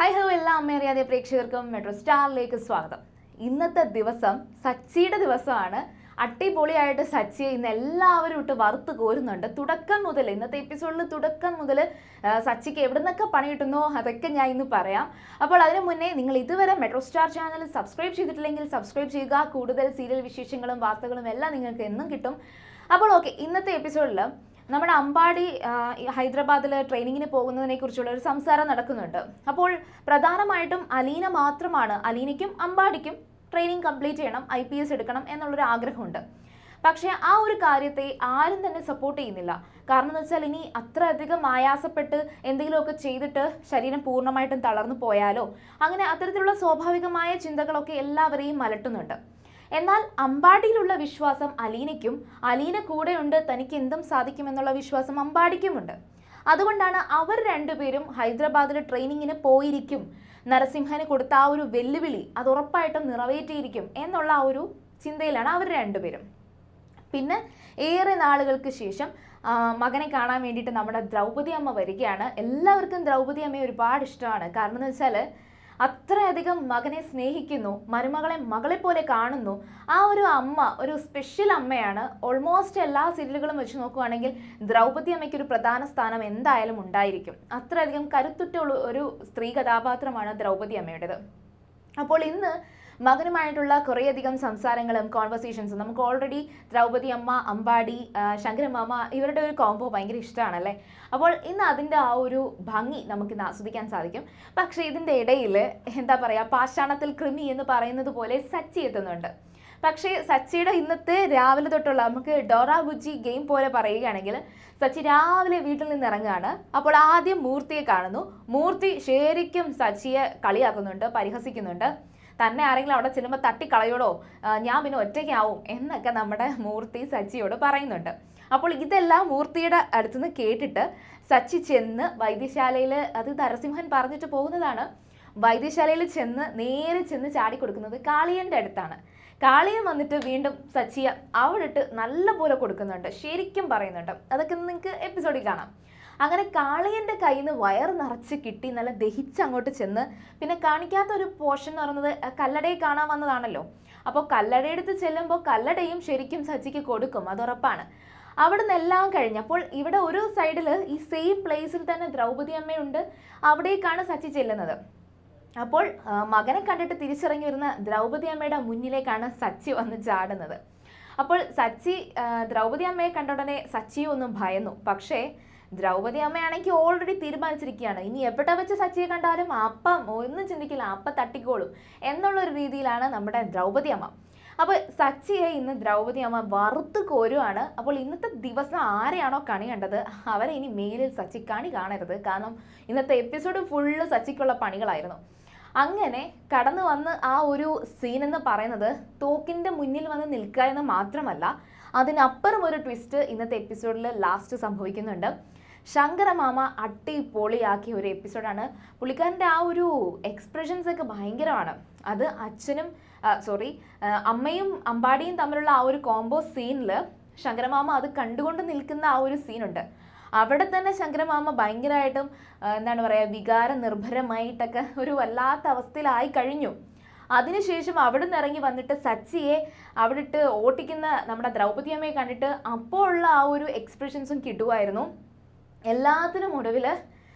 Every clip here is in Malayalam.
ഹായ് ഹലോ എല്ലാ അമ്മയറിയാതെ പ്രേക്ഷകർക്കും മെട്രോ സ്റ്റാറിലേക്ക് സ്വാഗതം ഇന്നത്തെ ദിവസം സച്ചിയുടെ ദിവസമാണ് അടിപൊളിയായിട്ട് സച്ചിയെ ഇന്ന് എല്ലാവരും ഇട്ട് വറുത്ത് കോരുന്നുണ്ട് തുടക്കം മുതൽ ഇന്നത്തെ എപ്പിസോഡിൽ തുടക്കം മുതൽ സച്ചിക്ക് എവിടെ നിന്നൊക്കെ പണി കിട്ടുന്നോ അതൊക്കെ ഞാൻ ഇന്ന് പറയാം അപ്പോൾ അതിനു മുന്നേ നിങ്ങൾ ഇതുവരെ മെട്രോ സ്റ്റാർ ചാനൽ സബ്സ്ക്രൈബ് ചെയ്തിട്ടില്ലെങ്കിൽ സബ്സ്ക്രൈബ് ചെയ്യുക കൂടുതൽ സീരിയൽ വിശേഷങ്ങളും വാർത്തകളും എല്ലാം നിങ്ങൾക്ക് എന്നും കിട്ടും അപ്പോൾ ഓക്കെ ഇന്നത്തെ എപ്പിസോഡിൽ നമ്മുടെ അമ്പാടി ആ, ഈ ഹൈദരാബാദിൽ ട്രെയിനിങ്ങിന് പോകുന്നതിനെ കുറിച്ചുള്ള ഒരു സംസാരം നടക്കുന്നുണ്ട് അപ്പോൾ പ്രധാനമായിട്ടും അലീന മാത്രമാണ് അലീനയ്ക്കും അമ്പാടിക്കും ട്രെയിനിങ് കംപ്ലീറ്റ് ചെയ്യണം ഐ പി എസ് എടുക്കണം എന്നുള്ളൊരു ആഗ്രഹമുണ്ട് പക്ഷേ ആ ഒരു കാര്യത്തെ ആരും തന്നെ സപ്പോർട്ട് ചെയ്യുന്നില്ല കാരണം എന്ന് വെച്ചാൽ ഇനി അത്രയധികം ആയാസപ്പെട്ട് എന്തെങ്കിലുമൊക്കെ ചെയ്തിട്ട് ശരീരം പൂർണ്ണമായിട്ടും തളർന്നു പോയാലോ അങ്ങനെ അത്തരത്തിലുള്ള സ്വാഭാവികമായ ചിന്തകളൊക്കെ എല്ലാവരെയും അലട്ടുന്നുണ്ട് എന്നാൽ അമ്പാടിയിലുള്ള വിശ്വാസം അലീനയ്ക്കും അലീന കൂടെയുണ്ട് തനിക്ക് എന്തും സാധിക്കുമെന്നുള്ള വിശ്വാസം അമ്പാടിക്കുമുണ്ട് അതുകൊണ്ടാണ് അവർ രണ്ടുപേരും ഹൈദരാബാദിൽ ട്രെയിനിങ്ങിന് പോയിരിക്കും നരസിംഹന് കൊടുത്ത ആ ഒരു വെല്ലുവിളി അത് ഉറപ്പായിട്ടും നിറവേറ്റിയിരിക്കും എന്നുള്ള ആ ഒരു ചിന്തയിലാണ് അവർ രണ്ടുപേരും പിന്നെ ഏറെ നാളുകൾക്ക് ശേഷം ആ, മകനെ കാണാൻ വേണ്ടിയിട്ട് നമ്മുടെ ദ്രൗപദി അമ്മ വരികയാണ് എല്ലാവർക്കും ദ്രൗപദി അമ്മയെ ഒരുപാട് ഇഷ്ടമാണ് കാരണം എന്ന് വെച്ചാൽ അത്രയധികം മകനെ സ്നേഹിക്കുന്നു മരുമകളെ മകളെ പോലെ കാണുന്നു ആ ഒരു അമ്മ ഒരു സ്പെഷ്യൽ അമ്മയാണ് ഓൾമോസ്റ്റ് എല്ലാ സീരിയലുകളും വെച്ച് നോക്കുകയാണെങ്കിൽ ദ്രൗപദി അമ്മയ്ക്ക് ഒരു പ്രധാന സ്ഥാനം എന്തായാലും ഉണ്ടായിരിക്കും അത്രയധികം കരുത്തുറ്റുള്ള ഒരു സ്ത്രീ കഥാപാത്രമാണ് ദ്രൗപദി അമ്മയുടേത് അപ്പോൾ ഇന്ന് മകനുമായിട്ടുള്ള കുറേയധികം സംസാരങ്ങളും കോൺവെർസേഷൻസും നമുക്ക് ഓൾറെഡി ദ്രൗപദി അമ്മ അമ്പാടി ആ, ശങ്കരമാമ ഇവരുടെ ഒരു കോംബോ ഭയങ്കര ഇഷ്ടമാണല്ലേ അപ്പോൾ ഇന്ന് അതിൻ്റെ ആ ഒരു ഭംഗി നമുക്കിന്ന് ആസ്വദിക്കാൻ സാധിക്കും പക്ഷേ ഇതിൻ്റെ ഇടയിൽ എന്താ പറയുക പാഷാണത്തിൽ കൃമി എന്ന് പറയുന്നത് പോലെ സച്ചി എത്തുന്നുണ്ട് പക്ഷേ സച്ചിയുടെ ഇന്നത്തെ രാവിലെ തൊട്ടുള്ള നമുക്ക് ഡോറ ബുജി ഗെയിം പോലെ പറയുകയാണെങ്കിൽ സച്ചി രാവിലെ വീട്ടിൽ നിന്ന് ഇറങ്ങുകയാണ് അപ്പോൾ ആദ്യം മൂർത്തിയെ കാണുന്നു മൂർത്തി ശരിക്കും സച്ചിയെ കളിയാക്കുന്നുണ്ട് പരിഹസിക്കുന്നുണ്ട് തന്നെ ആരെങ്കിലും അവിടെ ചെല്ലുമ്പോൾ തട്ടിക്കളയോടോ ആ, ഞാൻ പിന്നെ ഒറ്റയ്ക്കാവും എന്നൊക്കെ നമ്മുടെ മൂർത്തി സച്ചിയോട് പറയുന്നുണ്ട് അപ്പോൾ ഇതെല്ലാം മൂർത്തിയുടെ അടുത്തുനിന്ന് കേട്ടിട്ട് സച്ചി ചെന്ന് വൈദ്യശാലയിൽ അത് നരസിംഹൻ പറഞ്ഞിട്ട് പോകുന്നതാണ് വൈദ്യശാലയിൽ ചെന്ന് നേരെ ചെന്ന് ചാടി കൊടുക്കുന്നത് കാളിയൻ്റെ അടുത്താണ് കാളിയൻ വന്നിട്ട് വീണ്ടും സച്ചിയെ അവിടെ ഇട്ട് നല്ലപോലെ കൊടുക്കുന്നുണ്ട് ശരിക്കും പറയുന്നുണ്ട് അതൊക്കെ നിങ്ങൾക്ക് എപ്പിസോഡിൽ കാണാം അങ്ങനെ കാളിയൻ്റെ കയ്യിൽ നിന്ന് വയർ നിറച്ച് കിട്ടി നല്ല ദഹിച്ച് അങ്ങോട്ട് ചെന്ന് പിന്നെ കാണിക്കാത്ത ഒരു പോർഷൻ എന്ന് പറയുന്നത് ആ കല്ലടയെ കാണാൻ വന്നതാണല്ലോ അപ്പോൾ കല്ലടയെടുത്ത് ചെല്ലുമ്പോൾ കല്ലടയും ശരിക്കും സച്ചിക്ക് കൊടുക്കും അത് ഉറപ്പാണ് അവിടെ നിന്നെല്ലാം കഴിഞ്ഞപ്പോൾ ഇവിടെ ഒരു സൈഡിൽ ഈ സെയിം പ്ലേസിൽ തന്നെ ദ്രൗപദി അമ്മയുണ്ട് അവിടേക്കാണ് സച്ചി ചെല്ലുന്നത് അപ്പോൾ ആ, മകനെ കണ്ടിട്ട് തിരിച്ചിറങ്ങി വരുന്ന ദ്രൗപദി അമ്മയുടെ മുന്നിലേക്കാണ് സച്ചി വന്ന് ചാടുന്നത് അപ്പോൾ സച്ചി ആ, ദ്രൗപദി അമ്മയെ കണ്ട ഉടനെ സച്ചിയും ഒന്നും ഭയന്നു പക്ഷേ ദ്രൗപദി അമ്മയാണെങ്കിൽ ഓൾറെഡി തീരുമാനിച്ചിരിക്കുകയാണ് ഇനി എവിടെ വെച്ച് സച്ചിയെ കണ്ടാലും അപ്പം ഒന്നും ചിന്തിക്കില്ല അപ്പം തട്ടിക്കോളും എന്നുള്ളൊരു രീതിയിലാണ് നമ്മുടെ ദ്രൗപദി അമ്മ അപ്പോൾ സച്ചിയെ ഇന്ന് ദ്രൗപദി അമ്മ വറുത്ത് കോരുവാണ് അപ്പോൾ ഇന്നത്തെ ദിവസം ആരെയാണോ കണി കണ്ടത് അവരെ ഇനി മേലിൽ സച്ചി കണി കാണരുത് കാരണം ഇന്നത്തെ എപ്പിസോഡ് ഫുള്ള് സച്ചിക്കുള്ള പണികളായിരുന്നു അങ്ങനെ കടന്നു വന്ന് ആ ഒരു സീൻ എന്ന് പറയുന്നത് തോക്കിൻ്റെ മുന്നിൽ വന്ന് നിൽക്കുക എന്ന് മാത്രമല്ല അതിനപ്പുറം ഒരു ട്വിസ്റ്റ് ഇന്നത്തെ എപ്പിസോഡിൽ ലാസ്റ്റ് സംഭവിക്കുന്നുണ്ട് ശങ്കരമാമ അടിപൊളിയാക്കിയ ഒരു എപ്പിസോഡാണ് പുള്ളിക്കാരൻ്റെ ആ ഒരു എക്സ്പ്രഷൻസ് ഒക്കെ ഭയങ്കരമാണ് അത് അച്ഛനും സോറി അമ്മയും അമ്പാടിയും തമ്മിലുള്ള ആ ഒരു കോംബോ സീനിൽ ശങ്കരമാമ അത് കണ്ടുകൊണ്ട് നിൽക്കുന്ന ആ ഒരു സീനുണ്ട് അവിടെ തന്നെ ശങ്കരമാമ ഭയങ്കരമായിട്ടും ആ, എന്താണ് പറയുക വികാര നിർഭരമായിട്ടൊക്കെ ഒരു വല്ലാത്ത അവസ്ഥയിലായി കഴിഞ്ഞു അതിനുശേഷം അവിടെ നിന്ന് ഇറങ്ങി വന്നിട്ട് സച്ചിയെ അവിടെ ഇട്ട് ഓട്ടിക്കുന്ന നമ്മുടെ ദ്രൗപദി അമ്മയെ കണ്ടിട്ട് അപ്പോൾ ഉള്ള ആ ഒരു എക്സ്പ്രഷൻസും കിട്ടുമായിരുന്നു എല്ലാത്തിനും ഒടുവിൽ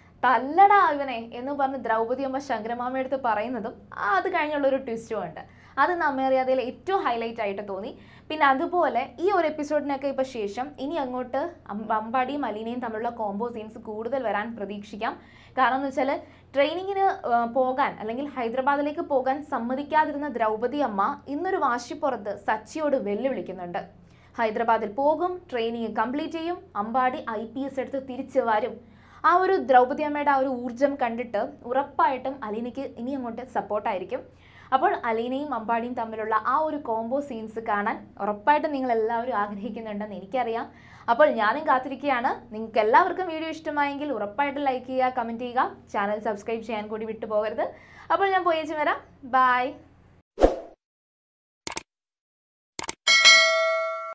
തല്ലടാ ഇവനെ എന്ന് പറഞ്ഞ് ദ്രൗപദി അമ്മ ശങ്കരമാമയുടെ അടുത്ത് പറയുന്നതും ആ അത് കഴിഞ്ഞുള്ള ഒരു ട്വിസ്റ്റും ഉണ്ട് അത് നമ്മേറിയാതിൽ ഏറ്റവും ഹൈലൈറ്റ് ആയിട്ട് തോന്നി പിന്നെ അതുപോലെ ഈ ഒരു എപ്പിസോഡിനൊക്കെ ഇപ്പോൾ ശേഷം ഇനി അങ്ങോട്ട് അം- അമ്പാടിയും അലീനയും തമ്മിലുള്ള കോംബോ സീൻസ് കൂടുതൽ വരാൻ പ്രതീക്ഷിക്കാം കാരണം എന്ന് വെച്ചാൽ ട്രെയിനിങ്ങിന് ആ, പോകാൻ അല്ലെങ്കിൽ ഹൈദരാബാദിലേക്ക് പോകാൻ സമ്മതിക്കാതിരുന്ന ദ്രൗപദി അമ്മ ഇന്നൊരു വാശിപ്പുറത്ത് സച്ചിയോട് വെല്ലുവിളിക്കുന്നുണ്ട് ഹൈദരാബാദിൽ പോകും ട്രെയിനിങ് കംപ്ലീറ്റ് ചെയ്യും അമ്പാടി ഐ പി എസ് എടുത്ത് തിരിച്ചു വരും ആ ഒരു ദ്രൗപദി അമ്മയുടെ ആ ഒരു ഊർജം കണ്ടിട്ട് ഉറപ്പായിട്ടും അലീനയ്ക്ക് ഇനി അങ്ങോട്ട് സപ്പോർട്ടായിരിക്കും അപ്പോൾ അലീനയും അമ്പാടിയും തമ്മിലുള്ള ആ ഒരു കോംബോ സീൻസ് കാണാൻ ഉറപ്പായിട്ടും നിങ്ങൾ എല്ലാവരും ആഗ്രഹിക്കുന്നുണ്ടെന്ന് എനിക്കറിയാം അപ്പോൾ ഞാനും കാത്തിരിക്കുകയാണ് നിങ്ങൾക്ക് എല്ലാവർക്കും വീഡിയോ ഇഷ്ടമായെങ്കിൽ ഉറപ്പായിട്ടും ലൈക്ക് ചെയ്യുക കമൻറ്റ് ചെയ്യുക ചാനൽ സബ്സ്ക്രൈബ് ചെയ്യാൻ കൂടി വിട്ടു പോകരുത് അപ്പോൾ ഞാൻ പോയേച്ചു വരാം ബൈ